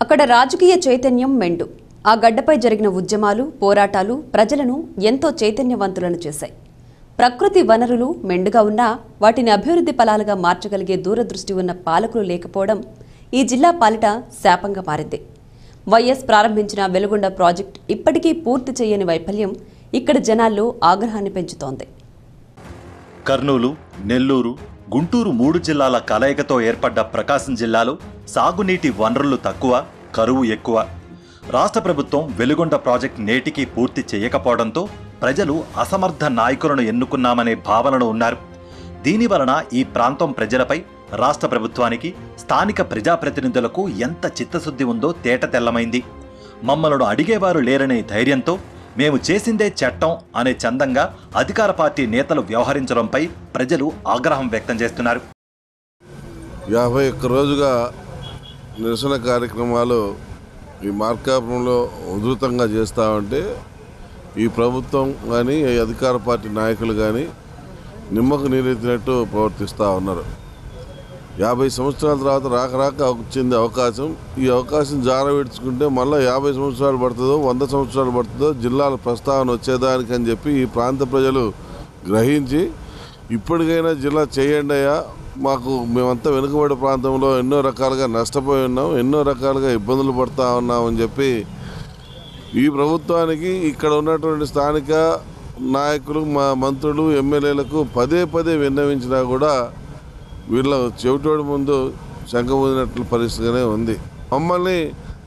అక్కడ రాజకీయ చైతన్యం మెండు ఆ గడ్డపై జరిగిన ఉద్యమాలు పోరాటాలు ప్రజలను ఎంతో చైతన్యవంతులను చేశాయి ప్రకృతి వనరులు మెండుగా ఉన్నా వాటిని అభివృద్ధి ఫలాలుగా మార్చగలిగే దూరదృష్టి ఉన్న పాలకులు లేకపోవడం ఈ జిల్లా పాలిట శాపంగా మారింది వైఎస్ ప్రారంభించిన వెలుగొండ ప్రాజెక్ట్ ఇప్పటికీ పూర్తి చేయని వైఫల్యం ఇక్కడ జనాల్లో ఆగ్రహాన్ని పెంచుతోంది కర్నూలు నెల్లూరు గుంటూరు మూడు జిల్లాల కలయికతో ఏర్పడ్డ ప్రకాశం జిల్లాలో సాగునీటి వనరులు తక్కువ కరువు ఎక్కువ రాష్ట్ర ప్రభుత్వం వెలుగొండ ప్రాజెక్ట్ నేటికి పూర్తి చేయకపోవడంతో ప్రజలు అసమర్థ నాయకులను ఎన్నుకున్నామనే భావనలో ఉన్నారు దీని వలన ఈ ప్రాంతం ప్రజలపై రాష్ట్ర ప్రభుత్వానికి స్థానిక ప్రజాప్రతినిధులకు ఎంత చిత్తశుద్ధి ఉందో తేట తెల్లమైంది మమ్మలను అడిగేవారు లేరనే ధైర్యంతో మేము చేసిందే చట్టం అనే చందంగా అధికార పార్టీ నేతలు వ్యవహరించడంపై ప్రజలు ఆగ్రహం వ్యక్తం చేస్తున్నారు యాభై ఒక్క రోజుగా నిరసన కార్యక్రమాలు ఈ మార్కాపురంలో ఉధృతంగా చేస్తూ ఉంటే ఈ ప్రభుత్వం కానీ ఈ అధికార పార్టీ నాయకులు కానీ నిమ్మకు నీరెత్తినట్టు ప్రవర్తిస్తూ ఉన్నారు యాభై సంవత్సరాల తర్వాత రాక రాక వచ్చింది అవకాశం ఈ అవకాశం జారవిడ్చుకుంటే మళ్ళీ యాభై సంవత్సరాలు పడుతుందో వంద సంవత్సరాలు పడుతుందో జిల్లాల ప్రస్తావన వచ్చేదానికి అని చెప్పి ఈ ప్రాంత ప్రజలు గ్రహించి ఇప్పటికైనా జిల్లా చేయండి అయ్యా మాకు మేమంతా వెనుకబడి ప్రాంతంలో ఎన్నో రకాలుగా నష్టపోయి ఉన్నాం ఎన్నో రకాలుగా ఇబ్బందులు పడుతూ ఉన్నాం అని చెప్పి ఈ ప్రభుత్వానికి ఇక్కడ ఉన్నటువంటి స్థానిక నాయకులు మా మంత్రులు ఎమ్మెల్యేలకు పదే పదే విన్నవించినా కూడా వీళ్ళ చెవిటోడి ముందు శంఖమూదినట్లు పరిస్థితిగానే ఉంది మమ్మల్ని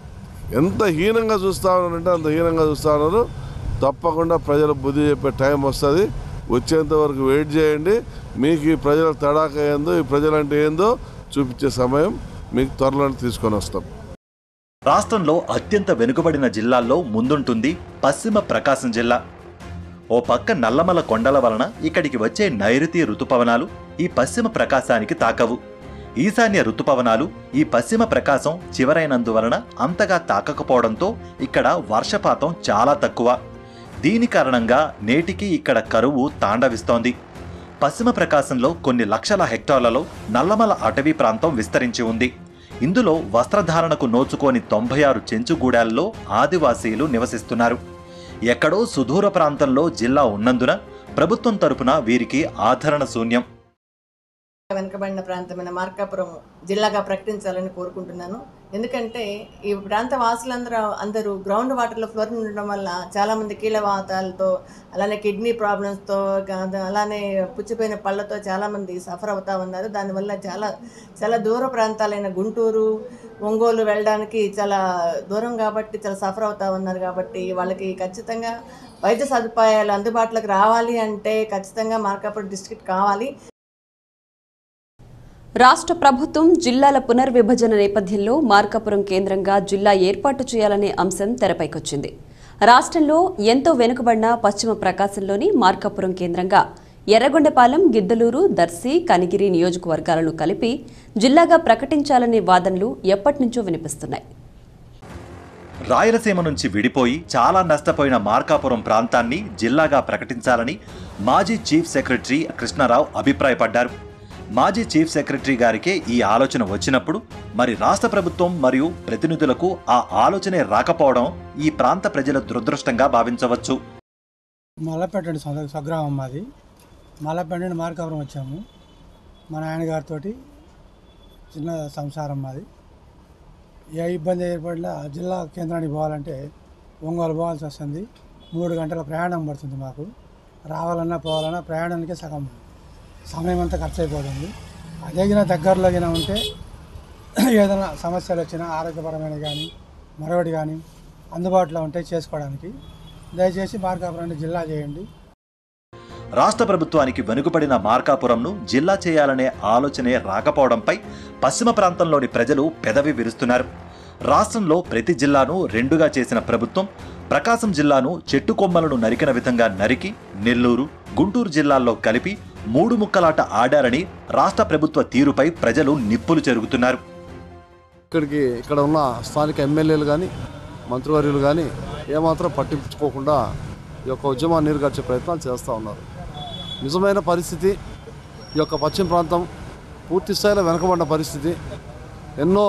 ఎంత హీనంగా చూస్తా ఉన్నారంటే అంత హీనంగా చూస్తా ఉన్నారు తప్పకుండా ప్రజలు బుద్ధి చెప్పే టైం వస్తుంది వచ్చేంత వరకు వెయిట్ చేయండి మీకు ఈ ప్రజల తడాక ఏందో ఈ ప్రజలంటే ఏందో చూపించే సమయం మీకు త్వరలో తీసుకొని వస్తాం రాష్ట్రంలో అత్యంత వెనుకబడిన జిల్లాల్లో ముందుంటుంది పశ్చిమ ప్రకాశం జిల్లా ఓ పక్క నల్లమల కొండల వలన ఇక్కడికి వచ్చే నైరుతి ఋతుపవనాలు ఈ పశ్చిమ ప్రకాశానికి తాకవు ఈశాన్య ఋతుపవనాలు ఈ పశ్చిమ ప్రకాశం చివరైనందువలన అంతగా తాకకపోవడంతో ఇక్కడ వర్షపాతం చాలా తక్కువ దీని కారణంగా నేటికి ఇక్కడ కరువు తాండవిస్తోంది పశ్చిమ ప్రకాశంలో కొన్ని లక్షల హెక్టార్లలో నల్లమల అటవీ ప్రాంతం విస్తరించి ఉంది ఇందులో వస్త్రధారణకు నోచుకోని తొంభై ఆరు చెంచుగూడాల్లో ఆదివాసీలు నివసిస్తున్నారు ఎక్కడో సుదూర ప్రాంతంలో జిల్లా ఉన్నందున ప్రభుత్వం తరపున వీరికి ఆదరణ శూన్యం వెనుకబడిన ప్రాంతమైన మార్కాపురం జిల్లాగా ప్రకటించాలని కోరుకుంటున్నాను ఎందుకంటే ఈ ప్రాంత వాసులందరూ అందరూ గ్రౌండ్ వాటర్లో ఫ్లోరిన్ ఉండడం వల్ల చాలామంది కీలవాతాలతో అలానే కిడ్నీ ప్రాబ్లమ్స్తో గా- అలానే పుచ్చిపోయిన పళ్ళతో చాలామంది సఫర్ అవుతా ఉన్నారు దానివల్ల చాలా చాలా దూర ప్రాంతాలైన గుంటూరు ఒంగోలు వెళ్ళడానికి చాలా దూరం కాబట్టి చాలా సఫర్ అవుతా ఉన్నారు కాబట్టి వాళ్ళకి ఖచ్చితంగా వైద్య సదుపాయాలు అందుబాటులోకి రావాలి అంటే ఖచ్చితంగా మార్కాపురం డిస్ట్రిక్ట్ కావాలి రాష్ట్ర ప్రభుత్వం జిల్లాల పునర్విభజన నేపథ్యంలో మార్కాపురం కేంద్రంగా జిల్లా ఏర్పాటు చేయాలనే అంశం తెరపైకొచ్చింది రాష్ట్రంలో ఎంతో వెనుకబడిన పశ్చిమ ప్రకాశంలోని మార్కాపురం కేంద్రంగా ఎర్రగొండపాలెం గిద్దలూరు దర్శి కనిగిరి నియోజకవర్గాలను కలిపి జిల్లాగా ప్రకటించాలనే వాదనలు ఎప్పటినుంచో వినిపిస్తున్నాయి రాయలసీమ నుంచి విడిపోయి చాలా నష్టపోయిన మార్కాపురం ప్రాంతాన్ని జిల్లాగా ప్రకటించాలని మాజీ చీఫ్ సెక్రటరీ కృష్ణారావు అభిప్రాయపడ్డారు మాజీ చీఫ్ సెక్రటరీ గారికే ఈ ఆలోచన వచ్చినప్పుడు మరి రాష్ట్ర ప్రభుత్వం మరియు ప్రతినిధులకు ఆ ఆలోచనే రాకపోవడం ఈ ప్రాంత ప్రజల దురదృష్టంగా భావించవచ్చు మల్లపేట అండి సొంత స్వగ్రామం మాది మల్లపేట నుండి మార్కాపురం వచ్చాము మా నాన్నగారితో చిన్న సంసారం మాది ఏ ఇబ్బంది ఏర్పడినా జిల్లా కేంద్రానికి పోవాలంటే ఒంగోలు పోవాల్సి వస్తుంది మూడు గంటల ప్రయాణం పడుతుంది మాకు రావాలన్నా పోవాలన్నా ప్రయాణానికే సగం సమయం అంతా ఖర్చు అయిపోతుంది అదే గిన దగ్గరలో గిన ఉంటే ఏదైనా సమస్యలు వచ్చినా ఆరోగ్యపరమైన కానీ మరొకటి కానీ అందుబాటులో ఉంటే చేసుకోవడానికి దయచేసి మార్కాపురాన్ని జిల్లా చేయండి రాష్ట్ర ప్రభుత్వానికి వెనుకబడిన మార్కాపురంను జిల్లా చేయాలనే ఆలోచనే రాకపోవడంపై పశ్చిమ ప్రాంతంలోని ప్రజలు పెదవి విరుస్తున్నారు రాష్ట్రంలో ప్రతి జిల్లాను రెండుగా చేసిన ప్రభుత్వం ప్రకాశం జిల్లాను చెట్టు కొమ్మలను నరికిన విధంగా నరికి నెల్లూరు గుంటూరు జిల్లాల్లో కలిపి మూడు ముక్కలాట ఆడారని రాష్ట్ర ప్రభుత్వ తీరుపై ప్రజలు నిప్పులు చెరుగుతున్నారు ఇక్కడికి ఇక్కడ ఉన్న స్థానిక ఎమ్మెల్యేలు కానీ మంత్రివర్యులు కానీ ఏమాత్రం పట్టించుకోకుండా ఈ యొక్క ఉద్యమాన్ని నీరుగార్చే ప్రయత్నాలు చేస్తూ ఉన్నారు నిజమైన పరిస్థితి ఈ యొక్క పశ్చిమ ప్రాంతం పూర్తి స్థాయిలో వెనుకబడిన పరిస్థితి ఎన్నో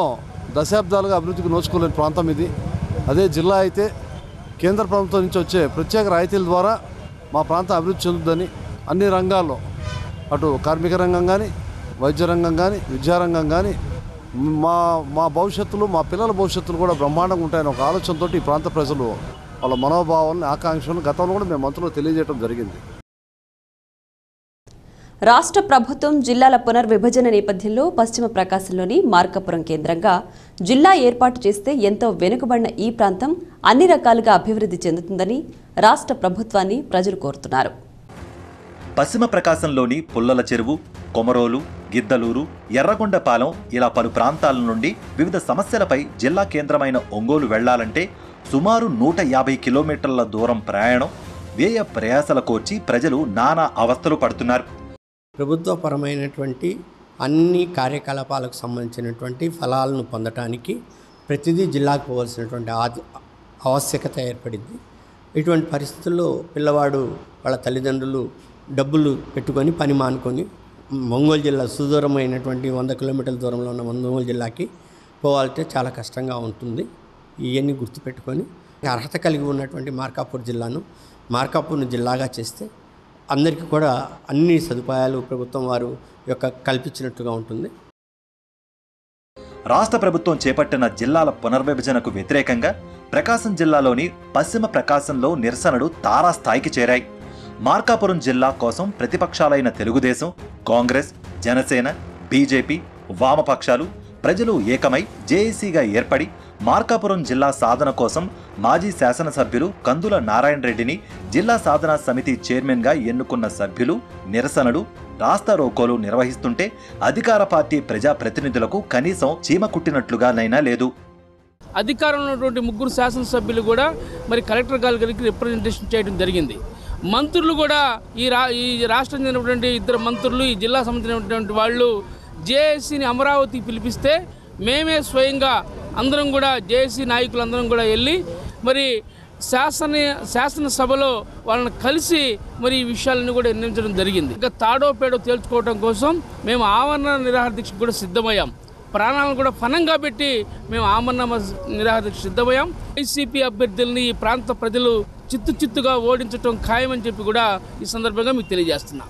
దశాబ్దాలుగా అభివృద్ధికి నోచుకోలేని ప్రాంతం ఇది అదే జిల్లా అయితే కేంద్ర ప్రభుత్వం నుంచి వచ్చే ప్రత్యేక రాయితీల ద్వారా మా ప్రాంతం అభివృద్ధి చెందుతుందని అన్ని రంగాల్లో అటు కార్మిక రంగం కానీ వైద్య రంగం కానీ విద్యారంగం కానీ మా మా భవిష్యత్తులు మా పిల్లల భవిష్యత్తులు కూడా బ్రహ్మాండంగా ఉంటాయని ఒక ఆలోచనతో ఈ ప్రాంత ప్రజలు వాళ్ళ మనోభావాలను ఆకాంక్షలను గతంలో కూడా మేము మంత్రులు తెలియజేయడం జరిగింది రాష్ట్ర ప్రభుత్వం జిల్లాల పునర్విభజన నేపథ్యంలో పశ్చిమ ప్రకాశంలోని మార్కాపురం కేంద్రంగా జిల్లా ఏర్పాటు చేస్తే ఎంతో వెనుకబడిన ఈ ప్రాంతం అన్ని రకాలుగా అభివృద్ధి చెందుతుందని రాష్ట్ర ప్రభుత్వాన్ని ప్రజలు కోరుతున్నారు పశ్చిమ ప్రకాశంలోని పుల్లల చెరువు కొమరోలు గిద్దలూరు ఎర్రగొండపాలెం ఇలా పలు ప్రాంతాల నుండి వివిధ సమస్యలపై జిల్లా కేంద్రమైన ఒంగోలు వెళ్లాలంటే సుమారు నూట యాభై కిలోమీటర్ల దూరం ప్రయాణం వ్యయ ప్రయాసల కోర్చి ప్రజలు నానా అవస్థలు పడుతున్నారు ప్రభుత్వపరమైనటువంటి అన్ని కార్యకలాపాలకు సంబంధించినటువంటి ఫలాలను పొందటానికి ప్రతిదీ జిల్లాకు పోవాల్సినటువంటి ఆది ఆవశ్యకత ఏర్పడింది ఇటువంటి పరిస్థితుల్లో పిల్లవాడు వాళ్ళ తల్లిదండ్రులు డబ్బులు పెట్టుకొని పని మానుకొని ఒంగోలు జిల్లా సుదూరమైనటువంటి వంద కిలోమీటర్ల దూరంలో ఉన్న ఒంగోలు జిల్లాకి పోవాలంటే చాలా కష్టంగా ఉంటుంది ఇవన్నీ గుర్తుపెట్టుకొని అర్హత కలిగి ఉన్నటువంటి మార్కాపూర్ జిల్లాను మార్కాపూర్ను జిల్లాగా చేస్తే అందరికీ కూడా అన్ని సదుపాయాలు ప్రభుత్వం వారు యొక్క కల్పించినట్టుగా ఉంటుంది రాష్ట్ర ప్రభుత్వం చేపట్టిన జిల్లాల పునర్విభజనకు వ్యతిరేకంగా ప్రకాశం జిల్లాలోని పశ్చిమ ప్రకాశంలో నిరసనలు తారాస్థాయికి చేరాయి మార్కాపురం జిల్లా కోసం ప్రతిపక్షాలైన తెలుగుదేశం కాంగ్రెస్ జనసేన బీజేపీ వామపక్షాలు ప్రజలు ఏకమై జేఏసీగా ఏర్పడి మార్కాపురం జిల్లా సాధన కోసం మాజీ శాసనసభ్యులు కందుల నారాయణ రెడ్డిని జిల్లా సాధనా సమితి చైర్మన్గా ఎన్నుకున్న సభ్యులు నిరసనలు రాస్తా రోకోలు నిర్వహిస్తుంటే అధికార పార్టీ ప్రజాప్రతినిధులకు కనీసం చీమ కుట్టినట్లుగానైనా లేదు అధికారంలో ఉన్నటువంటి ముగ్గురు శాసనసభ్యులు కూడా మరి కలెక్టర్ గారికి రిప్రజెంటేషన్ చేయడం జరిగింది మంత్రులు కూడా ఈ రా ఈ రాష్ట్రం చెందినటువంటి ఇద్దరు మంత్రులు ఈ జిల్లా సంబంధించినటువంటి వాళ్ళు జేఏసీని అమరావతి పిలిపిస్తే మేమే స్వయంగా అందరం కూడా జేఏసీ నాయకులందరం కూడా వెళ్ళి మరి శాసన శాసనసభలో వాళ్ళని కలిసి మరి ఈ విషయాలను కూడా నిర్ణయించడం జరిగింది ఇంకా తాడో పేడో తేల్చుకోవడం కోసం మేము ఆవరణ నిరాహార దీక్షకు కూడా సిద్ధమయ్యాం ప్రాణాలను కూడా ఫనంగా పెట్టి మేము ఆమరణ నిరాహార దీక్ష సిద్ధమయ్యాం వైసీపీ అభ్యర్థుల్ని ఈ ప్రాంత ప్రజలు చిత్తు చిత్తుగా ఓడించడం ఖాయమని చెప్పి కూడా ఈ సందర్భంగా మీకు తెలియజేస్తున్నాం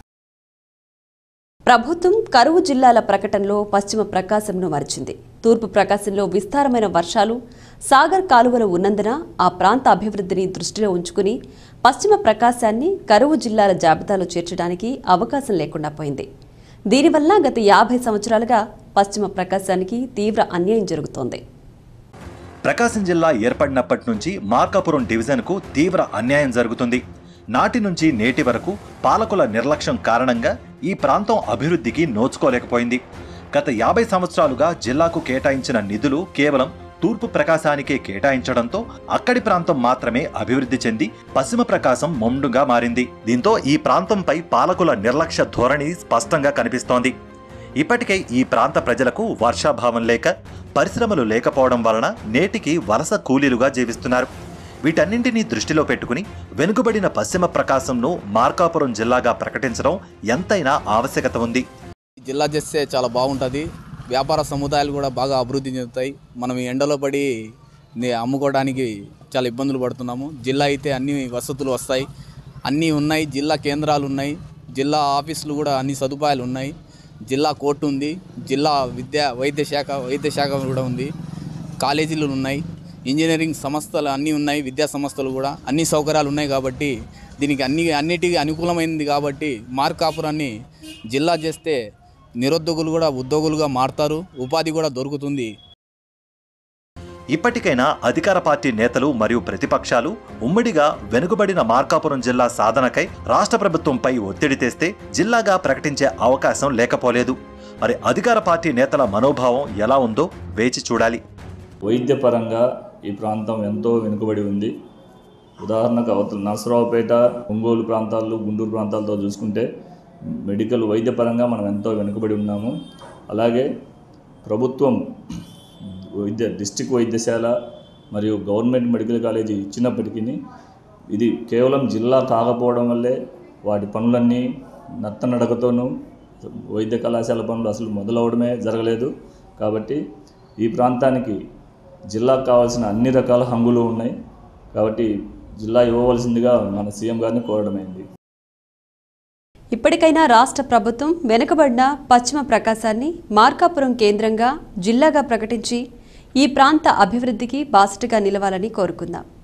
ప్రభుత్వం కరువు జిల్లాల ప్రకటనలో పశ్చిమ ప్రకాశంను మరిచింది తూర్పు ప్రకాశంలో విస్తారమైన వర్షాలు సాగర్ కాలువలు ఉన్నందున ఆ ప్రాంత అభివృద్ధిని దృష్టిలో ఉంచుకుని పశ్చిమ ప్రకాశాన్ని కరువు జిల్లాల జాబితాలో చేర్చడానికి అవకాశం లేకుండా పోయింది దీనివల్ల గత యాభై సంవత్సరాలుగా పశ్చిమ ప్రకాశానికి తీవ్ర అన్యాయం జరుగుతోంది ప్రకాశం జిల్లా ఏర్పడినప్పటి నుంచి మార్కాపురం డివిజన్కు తీవ్ర అన్యాయం జరుగుతుంది నాటి నుంచి నేటి వరకు పాలకుల నిర్లక్ష్యం కారణంగా ఈ ప్రాంతం అభివృద్ధికి నోచుకోలేకపోయింది గత యాభై సంవత్సరాలుగా జిల్లాకు కేటాయించిన నిధులు కేవలం తూర్పు ప్రకాశానికే కేటాయించడంతో అక్కడి ప్రాంతం మాత్రమే అభివృద్ధి చెంది పశ్చిమ ప్రకాశం మొండుగా మారింది దీంతో ఈ ప్రాంతంపై పాలకుల నిర్లక్ష్య ధోరణి స్పష్టంగా కనిపిస్తోంది ఇప్పటికే ఈ ప్రాంత ప్రజలకు వర్షాభావం లేక పరిశ్రమలు లేకపోవడం వలన నేటికి వలస కూలీలుగా జీవిస్తున్నారు వీటన్నింటినీ దృష్టిలో పెట్టుకుని వెనుకబడిన పశ్చిమ ప్రకాశంను మార్కాపురం జిల్లాగా ప్రకటించడం ఎంతైనా ఆవశ్యకత ఉంది జిల్లా చేస్తే చాలా బాగుంటుంది వ్యాపార సముదాయాలు కూడా బాగా అభివృద్ధి చెందుతాయి మనం ఈ ఎండలో పడి ని- అమ్ముకోవడానికి చాలా ఇబ్బందులు పడుతున్నాము జిల్లా అయితే అన్ని వసతులు వస్తాయి అన్నీ ఉన్నాయి జిల్లా కేంద్రాలు ఉన్నాయి జిల్లా ఆఫీసులు కూడా అన్ని సదుపాయాలు ఉన్నాయి జిల్లా కోర్టు ఉంది జిల్లా విద్యా వైద్య శాఖ వైద్య శాఖ కూడా ఉంది కాలేజీలు ఉన్నాయి ఇంజనీరింగ్ సంస్థలు అన్నీ ఉన్నాయి విద్యా సంస్థలు కూడా అన్ని సౌకర్యాలు ఉన్నాయి కాబట్టి దీనికి అన్ని అన్నిటికీ అనుకూలమైనది కాబట్టి మార్కాపురాన్ని జిల్లా చేస్తే నిరుద్యోగులు కూడా ఉద్యోగులుగా మారుతారు ఉపాధి కూడా దొరుకుతుంది ఇప్పటికైనా అధికార పార్టీ నేతలు మరియు ప్రతిపక్షాలు ఉమ్మడిగా వెనుకబడిన మార్కాపురం జిల్లా సాధనకై రాష్ట్ర ప్రభుత్వంపై ఒత్తిడి తెస్తే జిల్లాగా ప్రకటించే అవకాశం లేకపోలేదు మరి అధికార పార్టీ నేతల మనోభావం ఎలా ఉందో వేచి చూడాలి వైద్యపరంగా ఈ ప్రాంతం ఎంతో వెనుకబడి ఉంది ఉదాహరణకు అవతల నరసరావుపేట ఒంగోలు ప్రాంతాలు గుంటూరు ప్రాంతాలతో చూసుకుంటే మెడికల్ వైద్యపరంగా మనం ఎంతో వెనుకబడి ఉన్నాము అలాగే ప్రభుత్వం వైద్య డిస్టిక్ వైద్యశాల మరియు గవర్నమెంట్ మెడికల్ కాలేజీ ఇచ్చినప్పటికీ ఇది కేవలం జిల్లా కాకపోవడం వల్లే వాటి పనులన్నీ నత్తనడకతోనూ వైద్య కళాశాల పనులు అసలు మొదలవడమే జరగలేదు కాబట్టి ఈ ప్రాంతానికి జిల్లాకు కావాల్సిన అన్ని రకాల హంగులు ఉన్నాయి కాబట్టి జిల్లా ఇవ్వవలసిందిగా మన సీఎం గారిని కోరడమైంది ఇప్పటికైనా రాష్ట్ర ప్రభుత్వం వెనుకబడిన పశ్చిమ ప్రకాశాన్ని మార్కాపురం కేంద్రంగా జిల్లాగా ప్రకటించి ఈ ప్రాంత అభివృద్ధికి బాసటగా నిలవాలని కోరుకుందాం